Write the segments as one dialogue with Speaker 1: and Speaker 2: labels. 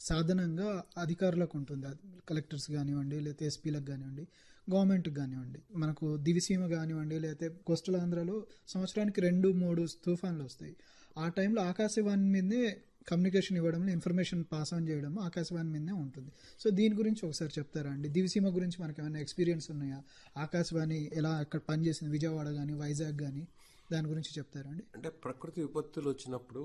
Speaker 1: సాధనంగా అధికారులకు ఉంటుంది అది కలెక్టర్స్ కానివ్వండి లేకపోతే ఎస్పీలకు కానివ్వండి గవర్నమెంట్కి కానివ్వండి మనకు దివిసీమ కానివ్వండి లేకపోతే కోస్టల్ ఆంధ్రాలో సంవత్సరానికి రెండు మూడు తుఫాన్లు వస్తాయి ఆ టైంలో ఆకాశవాణి మీదే కమ్యూనికేషన్ ఇవ్వడంలో ఇన్ఫర్మేషన్ పాస్ ఆన్ చేయడం ఆకాశవాణి మీదే ఉంటుంది సో దీని గురించి ఒకసారి చెప్తారా అండి దివిసీమ గురించి మనకి ఏమైనా ఎక్స్పీరియన్స్ ఉన్నాయా ఆకాశవాణి ఎలా అక్కడ పనిచేసింది విజయవాడ కానీ వైజాగ్ కానీ దాని గురించి చెప్తారా అండి
Speaker 2: అంటే ప్రకృతి విపత్తులు వచ్చినప్పుడు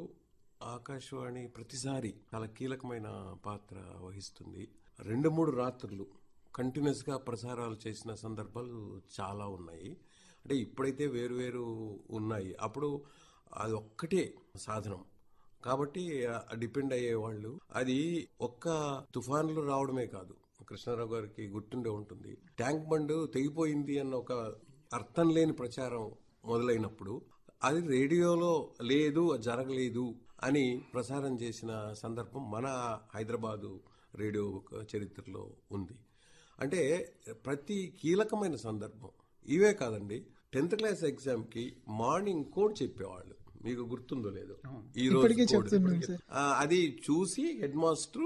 Speaker 2: ఆకాశవాణి ప్రతిసారి చాలా కీలకమైన పాత్ర వహిస్తుంది రెండు మూడు రాత్రులు కంటిన్యూస్గా ప్రసారాలు చేసిన సందర్భాలు చాలా ఉన్నాయి అంటే ఇప్పుడైతే వేరు వేరు ఉన్నాయి అప్పుడు అది ఒక్కటే సాధనం కాబట్టి డిపెండ్ అయ్యేవాళ్ళు అది ఒక్క తుఫాన్లు రావడమే కాదు కృష్ణారావు గారికి గుర్తుండే ఉంటుంది ట్యాంక్ బండ్ తెగిపోయింది అన్న ఒక అర్థం లేని ప్రచారం మొదలైనప్పుడు అది రేడియోలో లేదు అది జరగలేదు అని ప్రసారం చేసిన సందర్భం మన హైదరాబాదు రేడియో చరిత్రలో ఉంది అంటే ప్రతి కీలకమైన సందర్భం ఇవే కాదండి టెన్త్ క్లాస్ ఎగ్జామ్ కి మార్నింగ్ కోడ్ చెప్పేవాళ్ళు మీకు గుర్తుందో లేదో ఈ రోజు
Speaker 1: ఇప్పటికీ
Speaker 2: code.
Speaker 1: చెప్తున్నాం సార్.
Speaker 2: ఆ, అది చూసి హెడ్ మాస్టర్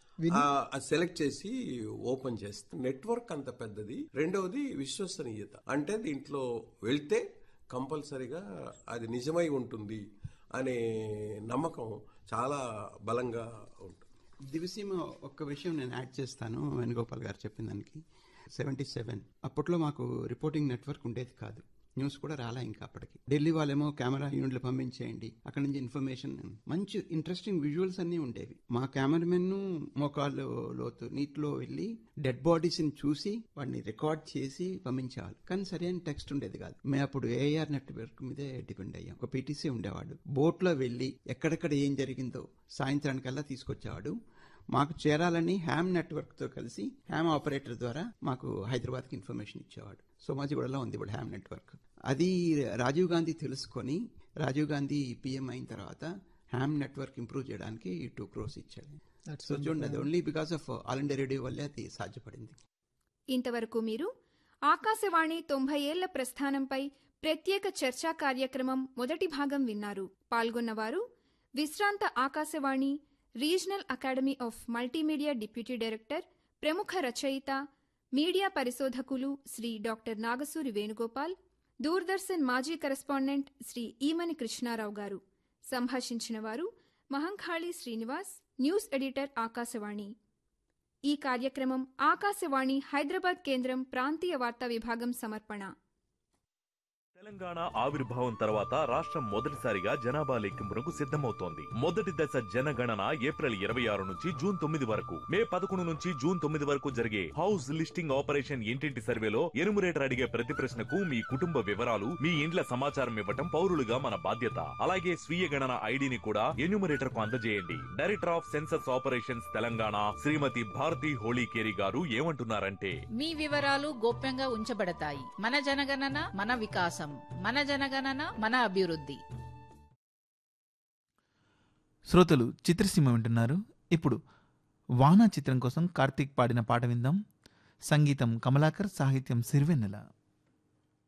Speaker 2: సెలెక్ట్ చేసి ఓపెన్ చేస్తే నెట్వర్క్ అంత పెద్దది రెండవది విశ్వసనీయత అంటే దీంట్లో వెళ్తే కంపల్సరిగా అది నిజమై ఉంటుంది అనే నమ్మకం చాలా బలంగా ఉంటుంది
Speaker 3: దివిసీమ ఒక్క విషయం నేను యాడ్ చేస్తాను వేణుగోపాల్ గారు చెప్పిన దానికి సెవెంటీ సెవెన్ అప్పట్లో మాకు రిపోర్టింగ్ నెట్వర్క్ ఉండేది కాదు న్యూస్ కూడా రాలా ఇంకా అప్పటికి ఢిల్లీ వాళ్ళేమో కెమెరా యూనిట్లు పంపించేయండి అక్కడ నుంచి ఇన్ఫర్మేషన్ మంచి ఇంట్రెస్టింగ్ విజువల్స్ అన్నీ ఉండేవి మా కెమెరామెన్ మోకాళ్ళు లోతు నీటిలో వెళ్ళి డెడ్ బాడీస్ ని చూసి వాడిని రికార్డ్ చేసి పంపించేవాళ్ళు కానీ సరైన టెక్స్ట్ ఉండేది కాదు మేము అప్పుడు ఏఆర్ నెట్వర్క్ మీదే డిపెండ్ అయ్యాం ఒక పీటీసీ ఉండేవాడు బోట్ లో వెళ్ళి ఎక్కడెక్కడ ఏం జరిగిందో సాయంత్రానికల్లా తీసుకొచ్చేవాడు మాకు చేరాలని హ్యామ్ నెట్వర్క్ తో కలిసి హ్యామ్ ఆపరేటర్ ద్వారా మాకు హైదరాబాద్ కి ఇన్ఫర్మేషన్ ఇచ్చేవాడు సోమాజిగూడలో ఉంది ఇప్పుడు హ్యామ్ నెట్వర్క్ అది రాజీవ్ గాంధీ తెలుసుకొని రాజీవ్ గాంధీ పిఎం అయిన తర్వాత హ్యామ్ నెట్వర్క్ ఇంప్రూవ్ చేయడానికి టూ క్రోస్ ఇచ్చాడు
Speaker 1: That's
Speaker 3: సో చూడండి అది only because of All India Radio వల్లే అది సాధ్యపడింది
Speaker 4: ఇంతవరకు మీరు ఆకాశవాణి తొంభై ఏళ్ల ప్రస్థానంపై ప్రత్యేక చర్చా కార్యక్రమం మొదటి భాగం విన్నారు పాల్గొన్నవారు విశ్రాంత Akashvani regional academy of multimedia deputy director ప్రముఖ రచయిత మీడియా పరిశోధకులు శ్రీ డాక్టర్ నాగసూరి వేణుగోపాల్ దూరదర్శన్ మాజీ కరెస్పాండెంట్ శ్రీ ఈమని కృష్ణారావు గారు సంభాషించిన వారు మహంకాళి శ్రీనివాస్ న్యూస్ ఎడిటర్ ఆకాశవాణి ఈ కార్యక్రమం ఆకాశవాణి హైదరాబాద్ కేంద్రం ప్రాంతీయ వార్తా విభాగం సమర్పణ
Speaker 5: తెలంగాణ ఆవిర్భావం తర్వాత రాష్ట్రం మొదటిసారిగా జనాభా లెక్కింపునకు సిద్ధమవుతోంది మొదటి దశ జనగణన ఏప్రిల్ ఇరవై ఆరు నుంచి జూన్ తొమ్మిది వరకు మే పదకొండు నుంచి జూన్ తొమ్మిది వరకు జరిగే హౌస్ లిస్టింగ్ ఆపరేషన్ ఇంటింటి సర్వేలో ఎనుమరేటర్ అడిగే ప్రతి ప్రశ్నకు మీ కుటుంబ వివరాలు మీ ఇండ్ల సమాచారం ఇవ్వటం పౌరులుగా మన బాధ్యత అలాగే స్వీయ గణన ఐడిని కూడా ఎన్యూమరేటర్ కు అందజేయండి director of census operations Telangana Shrimati Bharati Holikeri garu ఏమంటున్నారంటే
Speaker 6: మీ వివరాలు గోప్యంగా ఉంచబడతాయి మన జనగణన మన వికాసం మన జనగణన మన అభివృద్ధి
Speaker 7: శ్రోతలు చిత్రసీమ వింటున్నారు ఇప్పుడు వానా చిత్రం కోసం కార్తీక్ పాడిన పాట విందాం సంగీతం కమలాకర్ సాహిత్యం సిరివెన్నెల